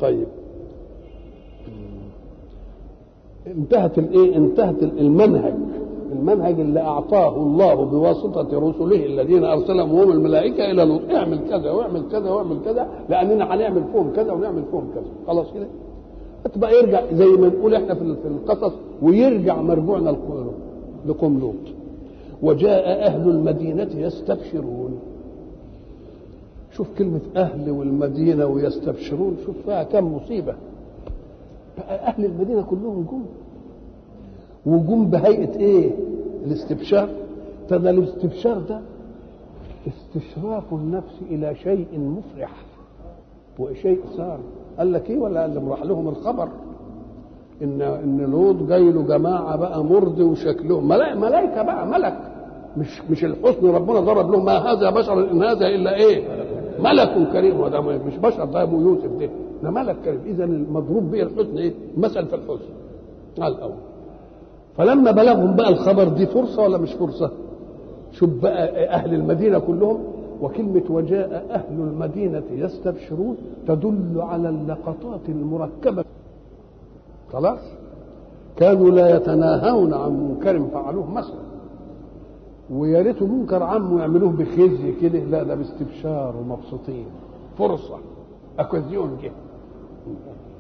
طيب انتهت الايه انتهت المنهج المنهج اللي اعطاه الله بواسطه رسله الذين ارسلهم وهم الملائكه الى لوط اعمل كذا واعمل كذا واعمل كذا لاننا هنعمل فيهم كذا ونعمل فيهم كذا خلاص كده تبقى يرجع زي ما نقول احنا في في القصص ويرجع مرجوعنا لقوم- لقوم لوط وجاء اهل المدينه يستبشرون شوف كلمة أهل والمدينة ويستبشرون شوف فيها كم مصيبة بقى أهل المدينة كلهم جم وجم بهيئة إيه؟ الاستبشار فده الاستبشار ده استشراف النفس إلى شيء مفرح وشيء صار قال لك إيه ولا قال راح لهم الخبر إن إن لوط جاي له جماعة بقى مرض وشكلهم ملائكة ملائكة بقى ملك مش مش الحسن ربنا ضرب لهم ما هذا بشر ان هذا الا ايه ملك كريم وده مش بشر ده ابو يوسف ده ده ملك كريم اذا المضروب به الحسن ايه مثل في الحسن على الاول فلما بلغهم بقى الخبر دي فرصه ولا مش فرصه شوف بقى اهل المدينه كلهم وكلمه وجاء اهل المدينه يستبشرون تدل على اللقطات المركبه خلاص كانوا لا يتناهون عن منكر فعلوه مثلا ويا ريته منكر عمه يعملوه بخزي كده لا ده باستبشار ومبسوطين فرصه اكوزيون جه